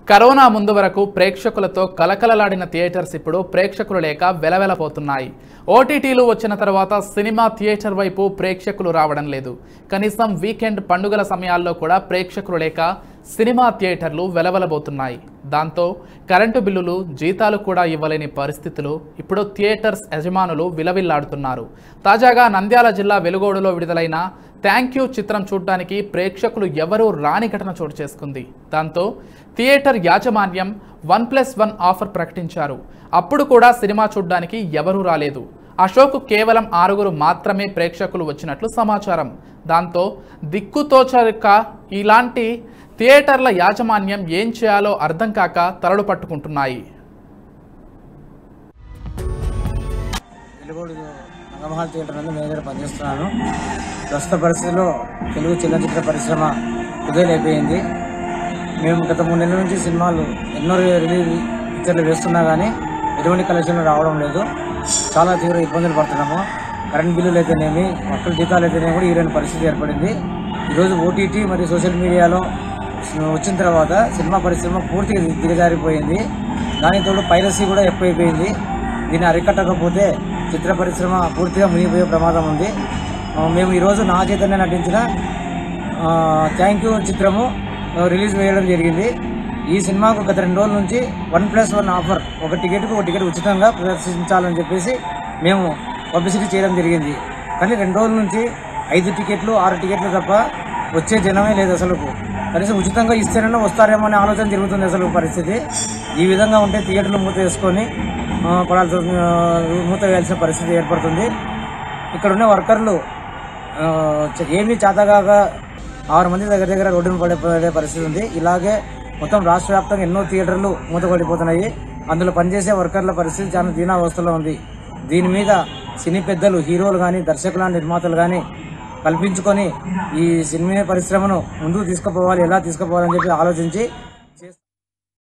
corona ముందు వరకు ప్రేక్షకులతో కలకలలాడిన థియేటర్స్ ఇప్పుడు ప్రేక్షకులు లేక వెలవెలపోతున్నాయి ఓటీటీలు వచ్చిన తర్వాత సినిమా థియేటర్ వైపు ప్రేక్షకులు రావడం లేదు కనీసం వీకెండ్ పండుగల సమయాల్లో కూడా ప్రేక్షకులు లేక సినిమా థియేటర్లు వెలవెలబోతున్నాయి దాంతో కరెంటు బిల్లులు జీతాలు కూడా ఇవ్వలేని పరిస్థితులు ఇప్పుడు థియేటర్స్ యజమానులు విలవిల్లాడుతున్నారు తాజాగా నంద్యాల జిల్లా వెలుగోడులో విడుదలైన థ్యాంక్ యూ చిత్రం చూడడానికి ప్రేక్షకులు ఎవరూ రాని ఘటన చోటు చేసుకుంది దాంతో థియేటర్ యాజమాన్యం వన్ ప్లస్ వన్ ఆఫర్ ప్రకటించారు అప్పుడు కూడా సినిమా చూడడానికి ఎవరూ రాలేదు ఆ షోకు కేవలం ఆరుగురు మాత్రమే ప్రేక్షకులు వచ్చినట్లు సమాచారం దాంతో దిక్కుతోచక ఇలాంటి థియేటర్ల యాజమాన్యం ఏం చేయాలో అర్థం కాక తలలు పట్టుకుంటున్నాయి వెలుగోడు రంగమహల్ థియేటర్ నందు మేనేజర్ పనిచేస్తున్నాను ప్రస్తుత పరిస్థితుల్లో తెలుగు చలనచిత్ర పరిశ్రమ కుదేలైపోయింది మేము గత మూడు నెలల నుంచి సినిమాలు ఎన్నో రిలీజ్ పిక్చర్లు వేస్తున్నా కానీ ఎటువంటి కలెక్షన్లు రావడం లేదు చాలా తీవ్ర ఇబ్బందులు పడుతున్నాము కరెంట్ బిల్లులు అయితేనేమి మొక్కల జీతాలు అయితేనేమి కూడా ఈరైన పరిస్థితి ఏర్పడింది ఈరోజు ఓటీటీ మరియు సోషల్ మీడియాలో వచ్చిన తర్వాత సినిమా పరిశ్రమ పూర్తిగా దిగజారిపోయింది దానికి తోడు పైరసీ కూడా ఎక్కువైపోయింది దీన్ని అరికట్టకపోతే చిత్ర పరిశ్రమ పూర్తిగా మునిగిపోయే ప్రమాదం ఉంది ఆ, మేము ఈరోజు నా చైతన్య నటించిన థ్యాంక్ యూ చిత్రము ఆ, రిలీజ్ వేయడం జరిగింది ఈ సినిమాకు గత రెండు రోజుల నుంచి వన్ ప్లస్ వన్ ఆఫర్ ఒక టికెట్కు ఒక టికెట్ ఉచితంగా ప్రదర్శించాలని చెప్పేసి మేము పబ్లిసిటీ చేయడం జరిగింది కానీ రెండు రోజుల నుంచి ఐదు టికెట్లు ఆరు టికెట్లు తప్ప వచ్చే జనమే లేదు అసలు కనీసం ఉచితంగా ఇస్తేనన్నా వస్తారేమో అనే ఆలోచన జరుగుతుంది అసలు పరిస్థితి ఈ విధంగా ఉంటే థియేటర్లు మూత వేసుకొని ఆ, పడాల్సి ఆ, మూత వేయాల్సిన పరిస్థితి ఏర్పడుతుంది ఇక్కడ ఉన్న వర్కర్లు ఆ, చ- ఏమీ చేతగాక ఆరు మంది దగ్గర దగ్గర రోడ్డున పడే పడే పరిస్థితి ఉంది ఇలాగే మొత్తం రాష్ట్ర వ్యాప్తంగా ఎన్నో థియేటర్లు మూతపడిపోతున్నాయి అందులో పనిచేసే వర్కర్ల పరిస్థితి చాలా దీనావస్థలో ఉంది దీని మీద సినీ పెద్దలు హీరోలు కానీ దర్శకుల నిర్మాతలు కానీ కల్పించుకొని ఈ సినిమా పరిశ్రమను ముందుకు తీసుకుపోవాలి ఎలా తీసుకుపోవాలని చెప్పి ఆలోచించి చేస్తారు